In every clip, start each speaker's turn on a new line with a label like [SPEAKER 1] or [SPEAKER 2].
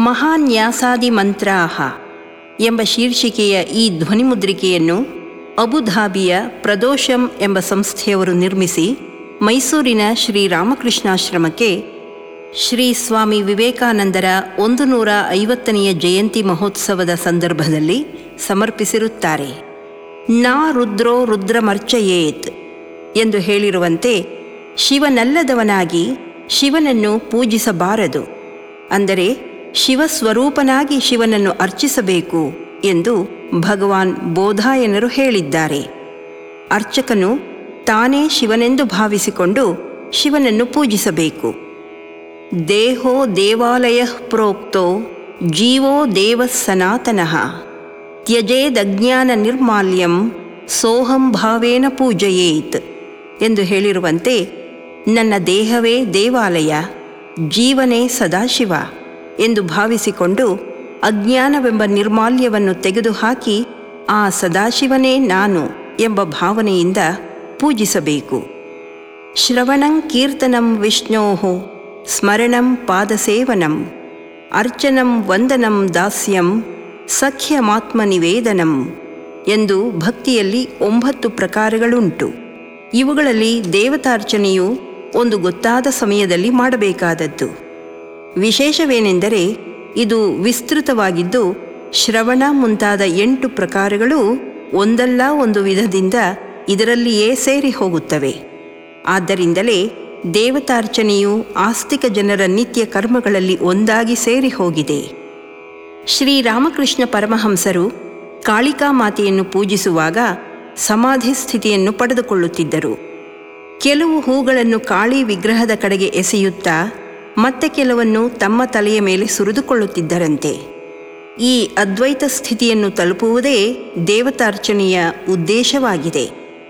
[SPEAKER 1] ಮಹಾನ್ಯಾಸಾದಿ ಮಂತ್ರಾಹ ಎಂಬ ಶೀರ್ಷಿಕೆಯ ಈ ಧ್ವನಿಮುದ್ರಿಕೆಯನ್ನು ಅಬುಧಾಬಿಯ ಪ್ರದೋಷಂ ಎಂಬ ಸಂಸ್ಥೆಯವರು ನಿರ್ಮಿಸಿ ಮೈಸೂರಿನ ಶ್ರೀ ರಾಮಕೃಷ್ಣಾಶ್ರಮಕ್ಕೆ ಶ್ರೀ ಸ್ವಾಮಿ ವಿವೇಕಾನಂದರ ಒಂದು ನೂರ ಐವತ್ತನೆಯ ಜಯಂತಿ ಮಹೋತ್ಸವದ ಸಂದರ್ಭದಲ್ಲಿ ಸಮರ್ಪಿಸಿರುತ್ತಾರೆ ನಾ ರುದ್ರೋ ರುದ್ರಮರ್ಚಯೇತ್ ಎಂದು ಹೇಳಿರುವಂತೆ ಶಿವನಲ್ಲದವನಾಗಿ ಶಿವನನ್ನು ಪೂಜಿಸಬಾರದು ಅಂದರೆ ಶಿವಸ್ವರೂಪನಾಗಿ ಶಿವನನ್ನು ಅರ್ಚಿಸಬೇಕು ಎಂದು ಭಗವಾನ್ ಬೋಧಾಯನರು ಹೇಳಿದ್ದಾರೆ ಅರ್ಚಕನು ತಾನೇ ಶಿವನೆಂದು ಭಾವಿಸಿಕೊಂಡು ಶಿವನನ್ನು ಪೂಜಿಸಬೇಕು ದೇಹೋ ದೇವಾಲಯ ಪ್ರೋಕ್ತೋ ಜೀವೋ ದೇವ ಸನಾತನಃ ತ್ಯಜೇದಜ್ಞಾನ ನಿರ್ಮಾಲ್ಯಂ ಸೋಹಂ ಭಾವೇನ ಪೂಜಯೇತ್ ಎಂದು ಹೇಳಿರುವಂತೆ ನನ್ನ ದೇಹವೇ ದೇವಾಲಯ ಜೀವನೇ ಸದಾಶಿವ ಎಂದು ಭಾವಿಸಿಕೊಂಡು ಅಜ್ಞಾನವೆಂಬ ನಿರ್ಮಾಲ್ಯವನ್ನು ತೆಗೆದುಹಾಕಿ ಆ ಸದಾಶಿವನೇ ನಾನು ಎಂಬ ಭಾವನೆಯಿಂದ ಪೂಜಿಸಬೇಕು ಶ್ರವಣಂ ಕೀರ್ತನಂ ವಿಷ್ಣೋ ಸ್ಮರಣಂ ಪಾದಸೇವನಂ ಅರ್ಚನಂ ವಂದನಂ ದಾಸ್ಯಂ ಸಖ್ಯಮಾತ್ಮ ನಿವೇದನಂ ಎಂದು ಭಕ್ತಿಯಲ್ಲಿ ಒಂಬತ್ತು ಪ್ರಕಾರಗಳುಂಟು ಇವುಗಳಲ್ಲಿ ದೇವತಾರ್ಚನೆಯು ಒಂದು ಗೊತ್ತಾದ ಸಮಯದಲ್ಲಿ ಮಾಡಬೇಕಾದದ್ದು ವಿಶೇಷವೇನೆಂದರೆ ಇದು ವಿಸ್ತೃತವಾಗಿದ್ದು ಶ್ರವಣ ಮುಂತಾದ ಎಂಟು ಪ್ರಕಾರಗಳು ಒಂದಲ್ಲ ಒಂದು ವಿಧದಿಂದ ಇದರಲ್ಲಿಯೇ ಸೇರಿ ಹೋಗುತ್ತವೆ ಆದ್ದರಿಂದಲೇ ದೇವತಾರ್ಚನೆಯು ಆಸ್ತಿಕ ಜನರ ನಿತ್ಯ ಕರ್ಮಗಳಲ್ಲಿ ಒಂದಾಗಿ ಸೇರಿ ಹೋಗಿದೆ ಶ್ರೀರಾಮಕೃಷ್ಣ ಪರಮಹಂಸರು ಕಾಳಿಕಾ ಮಾತೆಯನ್ನು ಪೂಜಿಸುವಾಗ ಸಮಾಧಿ ಸ್ಥಿತಿಯನ್ನು ಪಡೆದುಕೊಳ್ಳುತ್ತಿದ್ದರು ಕೆಲವು ಹೂಗಳನ್ನು ಕಾಳಿ ವಿಗ್ರಹದ ಕಡೆಗೆ ಎಸೆಯುತ್ತಾ ಮತ್ತೆ ಕೆಲವನ್ನು ತಮ್ಮ ತಲೆಯ ಮೇಲೆ ಸುರಿದುಕೊಳ್ಳುತ್ತಿದ್ದರಂತೆ ಈ ಅದ್ವೈತ ಸ್ಥಿತಿಯನ್ನು ತಲುಪುವುದೇ ದೇವತಾರ್ಚನೆಯ ಉದ್ದೇಶವಾಗಿದೆ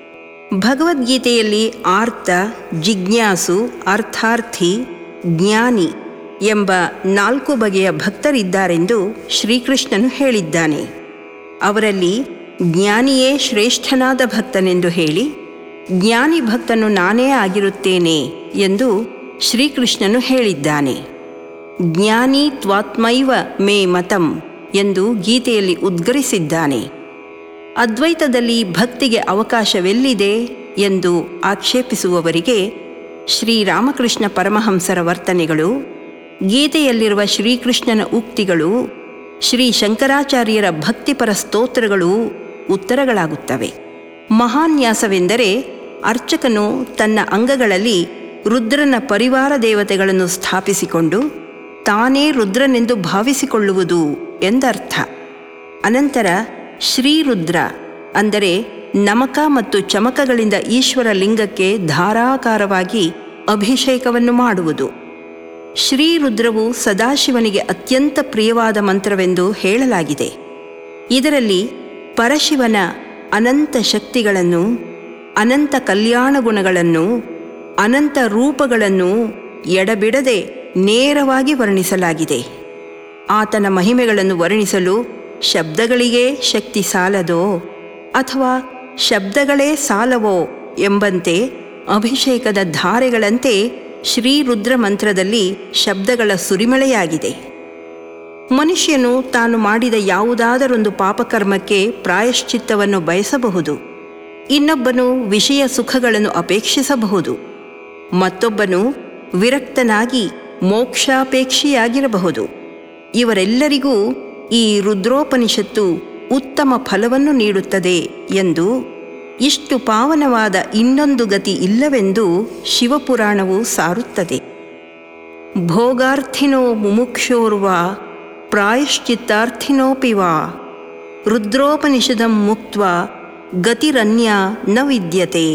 [SPEAKER 1] ಭಗವದ್ಗೀತೆಯಲ್ಲಿ ಆರ್ತ ಜಿಜ್ಞಾಸು ಅರ್ಥಾರ್ಥಿ ಜ್ಞಾನಿ ಎಂಬ ನಾಲ್ಕು ಬಗೆಯ ಭಕ್ತರಿದ್ದಾರೆಂದು ಶ್ರೀಕೃಷ್ಣನು ಹೇಳಿದ್ದಾನೆ ಅವರಲ್ಲಿ ಜ್ಞಾನಿಯೇ ಶ್ರೇಷ್ಠನಾದ ಭಕ್ತನೆಂದು ಹೇಳಿ ಜ್ಞಾನಿ ಭಕ್ತನು ನಾನೇ ಆಗಿರುತ್ತೇನೆ ಎಂದು ಶ್ರೀಕೃಷ್ಣನು ಹೇಳಿದ್ದಾನೆ ಜ್ಞಾನಿ ತ್ವಾತ್ಮೈವ ಮೇ ಮತಂ ಎಂದು ಗೀತೆಯಲ್ಲಿ ಉದ್ಗರಿಸಿದ್ದಾನೆ ಅದ್ವೈತದಲ್ಲಿ ಭಕ್ತಿಗೆ ಅವಕಾಶವೆಲ್ಲಿದೆ ಎಂದು ಆಕ್ಷೇಪಿಸುವವರಿಗೆ ಶ್ರೀರಾಮಕೃಷ್ಣ ಪರಮಹಂಸರ ವರ್ತನೆಗಳು ಗೀತೆಯಲ್ಲಿರುವ ಶ್ರೀಕೃಷ್ಣನ ಉಕ್ತಿಗಳು ಶ್ರೀ ಶಂಕರಾಚಾರ್ಯರ ಭಕ್ತಿಪರ ಸ್ತೋತ್ರಗಳು ಉತ್ತರಗಳಾಗುತ್ತವೆ ಮಹಾನ್ಯಾಸವೆಂದರೆ ಅರ್ಚಕನು ತನ್ನ ಅಂಗಗಳಲ್ಲಿ ರುದ್ರನ ಪರಿವಾರ ದೇವತೆಗಳನ್ನು ಸ್ಥಾಪಿಸಿಕೊಂಡು ತಾನೇ ರುದ್ರನೆಂದು ಭಾವಿಸಿಕೊಳ್ಳುವುದು ಎಂದರ್ಥ ಅನಂತರ ಶ್ರೀರುದ್ರ ಅಂದರೆ ನಮಕ ಮತ್ತು ಚಮಕಗಳಿಂದ ಈಶ್ವರ ಲಿಂಗಕ್ಕೆ ಧಾರಾಕಾರವಾಗಿ ಅಭಿಷೇಕವನ್ನು ಮಾಡುವುದು ಶ್ರೀರುದ್ರವು ಸದಾಶಿವನಿಗೆ ಅತ್ಯಂತ ಪ್ರಿಯವಾದ ಮಂತ್ರವೆಂದು ಹೇಳಲಾಗಿದೆ ಇದರಲ್ಲಿ ಪರಶಿವನ ಅನಂತ ಶಕ್ತಿಗಳನ್ನು ಅನಂತ ಕಲ್ಯಾಣ ಗುಣಗಳನ್ನು ಅನಂತ ರೂಪಗಳನ್ನು ಎಡಬಿಡದೆ ನೇರವಾಗಿ ವರ್ಣಿಸಲಾಗಿದೆ ಆತನ ಮಹಿಮೆಗಳನ್ನು ವರ್ಣಿಸಲು ಶಬ್ದಗಳಿಗೆ ಶಕ್ತಿ ಸಾಲದೋ ಅಥವಾ ಶಬ್ದಗಳೇ ಸಾಲವೋ ಎಂಬಂತೆ ಅಭಿಷೇಕದ ಧಾರೆಗಳಂತೆ ಶ್ರೀರುದ್ರ ಮಂತ್ರದಲ್ಲಿ ಶಬ್ದಗಳ ಸುರಿಮಳೆಯಾಗಿದೆ ಮನುಷ್ಯನು ತಾನು ಮಾಡಿದ ಯಾವುದಾದರೊಂದು ಪಾಪಕರ್ಮಕ್ಕೆ ಪ್ರಾಯಶ್ಚಿತ್ತವನ್ನು ಬಯಸಬಹುದು ಇನ್ನೊಬ್ಬನು ವಿಷಯ ಸುಖಗಳನ್ನು ಅಪೇಕ್ಷಿಸಬಹುದು ಮತ್ತೊಬ್ಬನು ವಿರಕ್ತನಾಗಿ ಮೋಕ್ಷಾಪೇಕ್ಷಿಯಾಗಿರಬಹುದು ಇವರೆಲ್ಲರಿಗೂ ಈ ರುದ್ರೋಪನಿಷತ್ತು ಉತ್ತಮ ಫಲವನ್ನು ನೀಡುತ್ತದೆ ಎಂದು ಇಷ್ಟು ಪಾವನವಾದ ಇನ್ನೊಂದು ಗತಿ ಇಲ್ಲವೆಂದು ಶಿವಪುರಾಣವು ಸಾರುತ್ತದೆ ಭೋಗಾರ್ಥಿನೋ ಮುಮುಕ್ಷೋರ್ವ ಪ್ರಾಯಶ್ಚಿತ್ತಾರ್ಥಿನೋಪಿ ವಾ ರುದ್ರೋಪನಿಷದಂ ಮುಕ್ತ ಗತಿರನ್ಯ ನ ವಿದ್ಯತೆ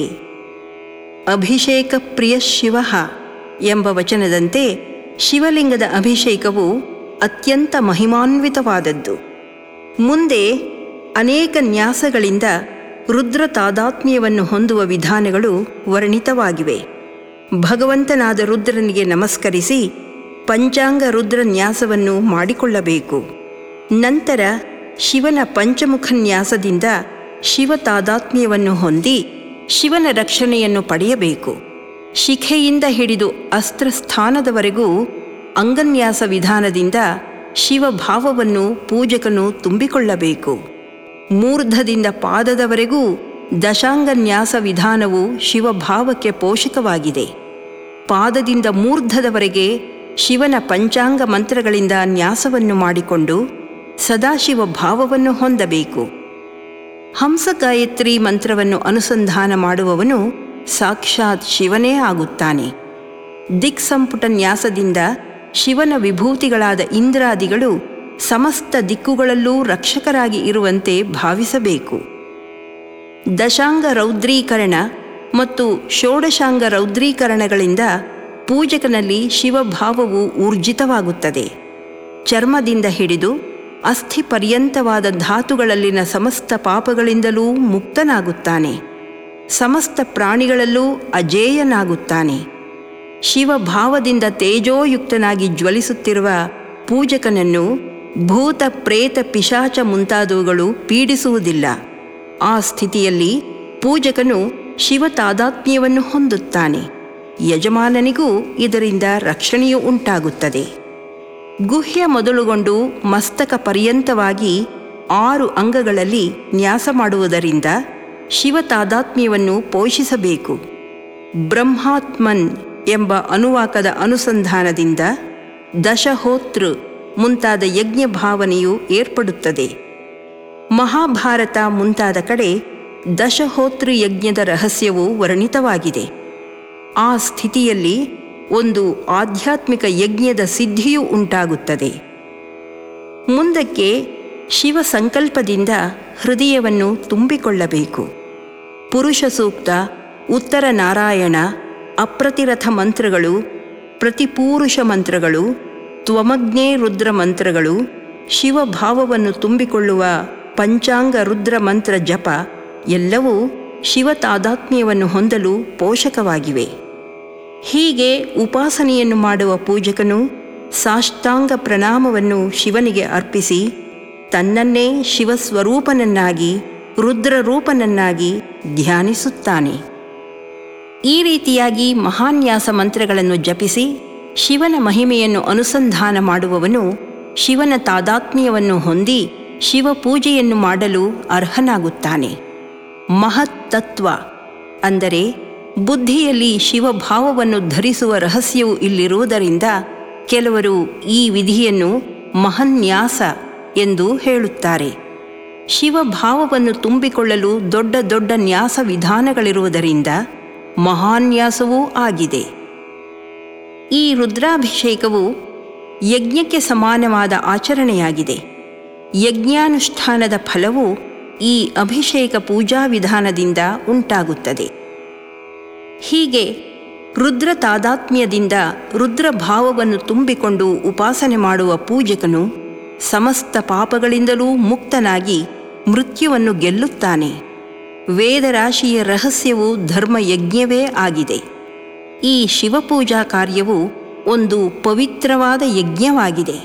[SPEAKER 1] ಅಭಿಷೇಕ ಪ್ರಿಯ ಶಿವ ಎಂಬ ವಚನದಂತೆ ಶಿವಲಿಂಗದ ಅಭಿಷೇಕವು ಅತ್ಯಂತ ಮಹಿಮಾನ್ವಿತವಾದದ್ದು ಮುಂದೆ ಅನೇಕ ನ್ಯಾಸಗಳಿಂದ ರುದ್ರ ತಾದಾತ್ಮ್ಯವನ್ನು ಹೊಂದುವ ವಿಧಾನಗಳು ವರ್ಣಿತವಾಗಿವೆ ಭಗವಂತನಾದ ರುದ್ರನಿಗೆ ನಮಸ್ಕರಿಸಿ ಪಂಚಾಂಗ ರುದ್ರ ನ್ಯಾಸವನ್ನು ಮಾಡಿಕೊಳ್ಳಬೇಕು ನಂತರ ಶಿವನ ಪಂಚಮುಖ ನ್ಯಾಸದಿಂದ ಶಿವ ತಾದಾತ್ಮ್ಯವನ್ನು ಹೊಂದಿ ಶಿವನ ರಕ್ಷಣೆಯನ್ನು ಪಡೆಯಬೇಕು ಶಿಖೆಯಿಂದ ಹಿಡಿದು ಅಸ್ತ್ರಸ್ಥಾನದವರೆಗೂ ಅಂಗನ್ಯಾಸ ವಿಧಾನದಿಂದ ಶಿವಭಾವವನ್ನು ಪೂಜಕನು ತುಂಬಿಕೊಳ್ಳಬೇಕು ಮೂರ್ಧದಿಂದ ಪಾದದವರೆಗೂ ದಶಾಂಗನ್ಯಾಸ ವಿಧಾನವು ಶಿವಭಾವಕ್ಕೆ ಪೋಷಕವಾಗಿದೆ ಪಾದದಿಂದ ಮೂರ್ಧದವರೆಗೆ ಶಿವನ ಪಂಚಾಂಗ ಮಂತ್ರಗಳಿಂದ ನ್ಯಾಸವನ್ನು ಮಾಡಿಕೊಂಡು ಸದಾಶಿವ ಭಾವವನ್ನು ಹೊಂದಬೇಕು ಹಂಸ ಗಾಯತ್ರಿ ಮಂತ್ರವನ್ನು ಅನುಸಂಧಾನ ಮಾಡುವವನು ಸಾಕ್ಷಾತ್ ಶಿವನೇ ಆಗುತ್ತಾನೆ ದಿಕ್ಸಂಪುಟ ನ್ಯಾಸದಿಂದ ಶಿವನ ವಿಭೂತಿಗಳಾದ ಇಂದ್ರಾದಿಗಳು ಸಮಸ್ತ ದಿಕ್ಕುಗಳಲ್ಲೂ ರಕ್ಷಕರಾಗಿ ಇರುವಂತೆ ಭಾವಿಸಬೇಕು ದಶಾಂಗ ರೌದ್ರೀಕರಣ ಮತ್ತು ಷೋಡಶಾಂಗ ರೌದ್ರೀಕರಣಗಳಿಂದ ಪೂಜಕನಲ್ಲಿ ಶಿವಭಾವವು ಊರ್ಜಿತವಾಗುತ್ತದೆ ಚರ್ಮದಿಂದ ಹಿಡಿದು ಅಸ್ಥಿ ಪರ್ಯಂತವಾದ ಧಾತುಗಳಲ್ಲಿನ ಸಮಸ್ತ ಪಾಪಗಳಿಂದಲೂ ಮುಕ್ತನಾಗುತ್ತಾನೆ ಸಮಸ್ತ ಪ್ರಾಣಿಗಳಲ್ಲೂ ಅಜೇಯನಾಗುತ್ತಾನೆ ಶಿವಭಾವದಿಂದ ತೇಜೋಯುಕ್ತನಾಗಿ ಜ್ವಲಿಸುತ್ತಿರುವ ಪೂಜಕನನ್ನು ಭೂತ ಪ್ರೇತ ಪಿಶಾಚ ಮುಂತಾದವುಗಳು ಪೀಡಿಸುವುದಿಲ್ಲ ಆ ಸ್ಥಿತಿಯಲ್ಲಿ ಪೂಜಕನು ಶಿವ ತಾದಾತ್ಮ್ಯವನ್ನು ಹೊಂದುತ್ತಾನೆ ಯಜಮಾನನಿಗೂ ಇದರಿಂದ ರಕ್ಷಣೆಯು ಉಂಟಾಗುತ್ತದೆ ಗುಹ್ಯ ಮೊದಲುಗೊಂಡು ಮಸ್ತಕ ಪರ್ಯಂತವಾಗಿ ಆರು ಅಂಗಗಳಲ್ಲಿ ನ್ಯಾಸ ಮಾಡುವುದರಿಂದ ಶಿವ ತಾದಾತ್ಮ್ಯವನ್ನು ಪೋಷಿಸಬೇಕು ಬ್ರಹ್ಮಾತ್ಮನ್ ಎಂಬ ಅನುವಾಕದ ಅನುಸಂಧಾನದಿಂದ ದಶಹೋತೃ ಮುಂತಾದ ಯಜ್ಞ ಭಾವನೆಯು ಏರ್ಪಡುತ್ತದೆ ಮಹಾಭಾರತ ಮುಂತಾದ ಕಡೆ ದಶಹೋತೃ ಯಜ್ಞದ ರಹಸ್ಯವು ವರ್ಣಿತವಾಗಿದೆ ಆ ಸ್ಥಿತಿಯಲ್ಲಿ ಒಂದು ಆಧ್ಯಾತ್ಮಿಕ ಯಜ್ಞದ ಸಿದ್ಧಿಯೂ ಉಂಟಾಗುತ್ತದೆ ಮುಂದಕ್ಕೆ ಶಿವ ಸಂಕಲ್ಪದಿಂದ ಹೃದಯವನ್ನು ತುಂಬಿಕೊಳ್ಳಬೇಕು ಪುರುಷ ಸೂಕ್ತ ಉತ್ತರ ನಾರಾಯಣ ಅಪ್ರತಿರಥ ಮಂತ್ರಗಳು ಪ್ರತಿಪೂರುಷ ಮಂತ್ರಗಳು ತ್ವಮಗ್ನೇ ರುದ್ರ ಮಂತ್ರಗಳು ಶಿವಭಾವವನ್ನು ತುಂಬಿಕೊಳ್ಳುವ ಪಂಚಾಂಗ ರುದ್ರ ಮಂತ್ರ ಜಪ ಎಲ್ಲವೂ ಶಿವ ತಾದಾತ್ಮ್ಯವನ್ನು ಹೊಂದಲು ಪೋಷಕವಾಗಿವೆ ಹೀಗೆ ಉಪಾಸನೆಯನ್ನು ಮಾಡುವ ಪೂಜಕನು ಸಾಷ್ಟಾಂಗ ಪ್ರಣಾಮವನ್ನು ಶಿವನಿಗೆ ಅರ್ಪಿಸಿ ತನ್ನನ್ನೇ ಶಿವಸ್ವರೂಪನನ್ನಾಗಿ ರುದ್ರರೂಪನನ್ನಾಗಿ ಧ್ಯಾನಿಸುತ್ತಾನೆ ಈ ರೀತಿಯಾಗಿ ಮಹಾನ್ಯಾಸ ಮಂತ್ರಗಳನ್ನು ಜಪಿಸಿ ಶಿವನ ಮಹಿಮೆಯನ್ನು ಅನುಸಂಧಾನ ಮಾಡುವವನು ಶಿವನ ತಾದಾತ್ಮ್ಯವನ್ನು ಹೊಂದಿ ಶಿವಪೂಜೆಯನ್ನು ಮಾಡಲು ಅರ್ಹನಾಗುತ್ತಾನೆ ಮಹತ್ತತ್ವ ಅಂದರೆ ಬುದ್ಧಿಯಲ್ಲಿ ಶಿವಭಾವವನ್ನು ಧರಿಸುವ ರಹಸ್ಯವು ಇಲ್ಲಿರುವುದರಿಂದ ಕೆಲವರು ಈ ವಿಧಿಯನ್ನು ಮಹನ್ಯಾಸ ಎಂದು ಹೇಳುತ್ತಾರೆ ಶಿವಭಾವವನ್ನು ತುಂಬಿಕೊಳ್ಳಲು ದೊಡ್ಡ ದೊಡ್ಡ ನ್ಯಾಸ ವಿಧಾನಗಳಿರುವುದರಿಂದ ಮಹಾನ್ಯಾಸವೂ ಆಗಿದೆ ಈ ರುದ್ರಾಭಿಷೇಕವು ಯಜ್ಞಕ್ಕೆ ಸಮಾನವಾದ ಆಚರಣೆಯಾಗಿದೆ ಯಜ್ಞಾನುಷ್ಠಾನದ ಫಲವು ಈ ಅಭಿಷೇಕ ಪೂಜಾ ವಿಧಾನದಿಂದ ಉಂಟಾಗುತ್ತದೆ ಹೀಗೆ ರುದ್ರ ತಾದಾತ್ಮ್ಯದಿಂದ ರುದ್ರಭಾವವನ್ನು ತುಂಬಿಕೊಂಡು ಉಪಾಸನೆ ಮಾಡುವ ಪೂಜಕನು ಸಮಸ್ತ ಪಾಪಗಳಿಂದಲೂ ಮುಕ್ತನಾಗಿ ಮೃತ್ಯುವನ್ನು ಗೆಲ್ಲುತ್ತಾನೆ ವೇದರಾಶಿಯ ರಹಸ್ಯವು ಧರ್ಮಯಜ್ಞವೇ ಆಗಿದೆ ಈ ಶಿವಪೂಜಾ ಕಾರ್ಯವು ಒಂದು ಪವಿತ್ರವಾದ ಯಜ್ಞವಾಗಿದೆ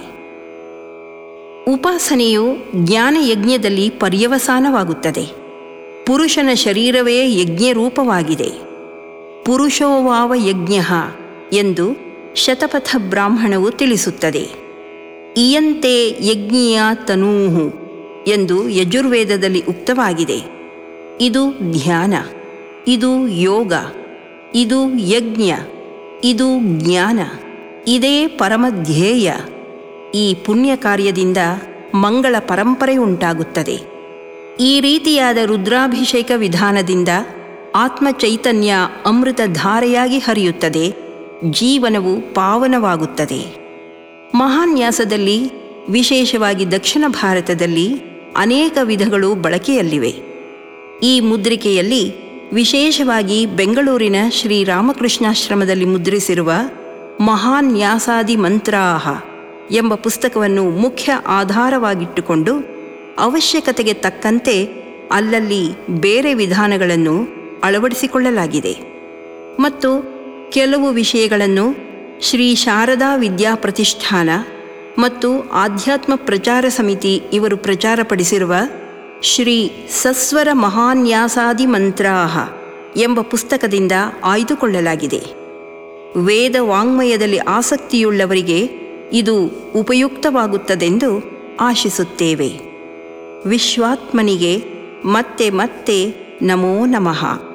[SPEAKER 1] ಉಪಾಸನೆಯು ಜ್ಞಾನಯಜ್ಞದಲ್ಲಿ ಪರ್ಯವಸಾನವಾಗುತ್ತದೆ ಪುರುಷನ ಶರೀರವೇ ಯಜ್ಞರೂಪವಾಗಿದೆ ಪುರುಷೋವಾವ ಯಜ್ಞ ಎಂದು ಶತಪಥ ಬ್ರಾಹ್ಮಣವು ತಿಳಿಸುತ್ತದೆ ಇಯಂತೆ ಯಜ್ಞೀಯ ತನೂಹು ಎಂದು ಯಜುರ್ವೇದದಲ್ಲಿ ಉಕ್ತವಾಗಿದೆ ಇದು ಧ್ಯಾನ ಇದು ಯೋಗ ಇದು ಯಜ್ಞ ಇದು ಜ್ಞಾನ ಇದೇ ಪರಮಧ್ಯೇಯ ಈ ಪುಣ್ಯ ಕಾರ್ಯದಿಂದ ಮಂಗಳ ಪರಂಪರೆ ಉಂಟಾಗುತ್ತದೆ ಈ ರೀತಿಯಾದ ರುದ್ರಾಭಿಷೇಕ ವಿಧಾನದಿಂದ ಆತ್ಮ ಚೈತನ್ಯ ಅಮೃತ ಧಾರೆಯಾಗಿ ಹರಿಯುತ್ತದೆ ಜೀವನವು ಪಾವನವಾಗುತ್ತದೆ ಮಹಾನ್ಯಾಸದಲ್ಲಿ ವಿಶೇಷವಾಗಿ ದಕ್ಷಿಣ ಭಾರತದಲ್ಲಿ ಅನೇಕ ವಿಧಗಳು ಬಳಕೆಯಲ್ಲಿವೆ ಈ ಮುದ್ರಿಕೆಯಲ್ಲಿ ವಿಶೇಷವಾಗಿ ಬೆಂಗಳೂರಿನ ಶ್ರೀರಾಮಕೃಷ್ಣಾಶ್ರಮದಲ್ಲಿ ಮುದ್ರಿಸಿರುವ ಮಹಾನ್ಯಾಸಾದಿ ಮಂತ್ರಾಹ ಎಂಬ ಪುಸ್ತಕವನ್ನು ಮುಖ್ಯ ಆಧಾರವಾಗಿಟ್ಟುಕೊಂಡು ಅವಶ್ಯಕತೆಗೆ ತಕ್ಕಂತೆ ಅಲ್ಲಲ್ಲಿ ಬೇರೆ ವಿಧಾನಗಳನ್ನು ಅಳವಡಿಸಿಕೊಳ್ಳಲಾಗಿದೆ ಮತ್ತು ಕೆಲವು ವಿಷಯಗಳನ್ನು ಶ್ರೀ ಶಾರದಾ ವಿದ್ಯಾ ಪ್ರತಿಷ್ಠಾನ ಮತ್ತು ಆಧ್ಯಾತ್ಮ ಪ್ರಚಾರ ಸಮಿತಿ ಇವರು ಪ್ರಚಾರಪಡಿಸಿರುವ ಶ್ರೀ ಸಸ್ವರ ಮಹಾನ್ಯಾಸಾದಿ ಮಂತ್ರಾಹ ಎಂಬ ಪುಸ್ತಕದಿಂದ ಆಯ್ದುಕೊಳ್ಳಲಾಗಿದೆ ವೇದ ವಾಂಗ್ಮಯದಲ್ಲಿ ಆಸಕ್ತಿಯುಳ್ಳವರಿಗೆ ಇದು ಉಪಯುಕ್ತವಾಗುತ್ತದೆಂದು ಆಶಿಸುತ್ತೇವೆ ವಿಶ್ವಾತ್ಮನಿಗೆ ಮತ್ತೆ ಮತ್ತೆ ನಮೋ ನಮಃ